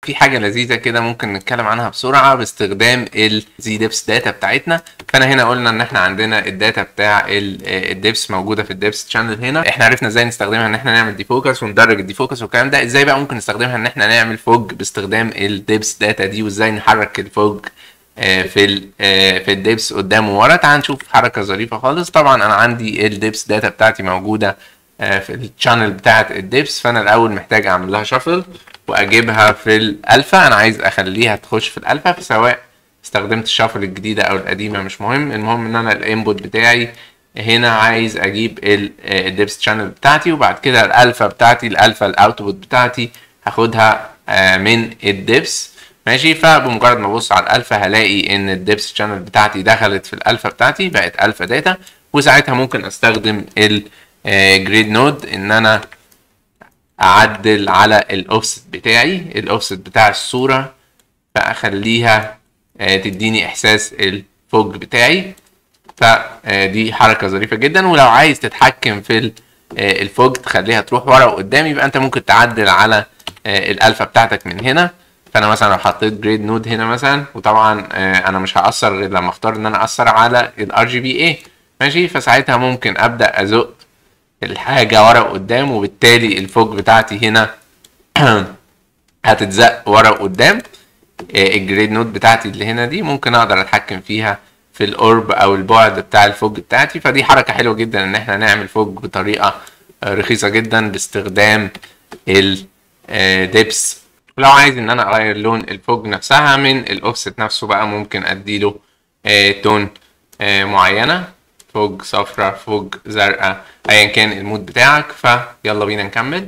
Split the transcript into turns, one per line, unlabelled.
في حاجه لذيذه كده ممكن نتكلم عنها بسرعه باستخدام الزي ديبس داتا بتاعتنا فانا هنا قلنا ان احنا عندنا الداتا بتاع الديبس موجوده في الديبس شانل هنا احنا عرفنا ازاي نستخدمها ان احنا نعمل ديفوكس وندرج الديفوكس والكلام ده ازاي بقى ممكن نستخدمها ان احنا نعمل فوج باستخدام الديبس داتا دي وازاي نحرك الفوج في ال في الديبس قدام وورا تعال نشوف حركه ظريفه خالص طبعا انا عندي الديبس داتا بتاعتي موجوده في الشانل بتاعه الديبس فانا الاول محتاج اعمل لها شفل واجيبها في الالفا انا عايز اخليها تخش في الالفا فسواء استخدمت الشفل الجديده او القديمه مش مهم المهم ان انا الانبوت بتاعي هنا عايز اجيب الديبس شانل بتاعتي وبعد كده الالفا بتاعتي الالفا الاوتبوت بتاعتي هاخدها من الديبس ماشي فبمجرد ما ابص على الالفا هلاقي ان الديبس شانل بتاعتي دخلت في الالفا بتاعتي بقت الفا داتا وساعتها ممكن استخدم الجريد نود ان انا اعدل على الاوفست بتاعي الاوفست بتاع الصوره فاخليها تديني احساس الفوج بتاعي فدي حركه ظريفه جدا ولو عايز تتحكم في الفوج تخليها تروح ورا وقدام يبقى انت ممكن تعدل على الالفا بتاعتك من هنا فانا مثلا لو حطيت جريد نود هنا مثلا وطبعا انا مش هاثر غير لما اختار ان انا اثر على الار جي بي اي ماشي فساعتها ممكن ابدا ازق الحاجه ورا وقدام وبالتالي الفوج بتاعتي هنا هتتزق ورا وقدام الجريد نود بتاعتي اللي هنا دي ممكن اقدر اتحكم فيها في القرب او البعد بتاع الفوج بتاعتي فدي حركه حلوه جدا ان احنا نعمل فوج بطريقه رخيصه جدا باستخدام الديبس ولو عايز ان انا اغير لون الفوج نفسها من الاوفست نفسه بقى ممكن اديله تون معينه فوج صفرة فوج زرقاء ايا كان المود بتاعك فيلا بينا نكمل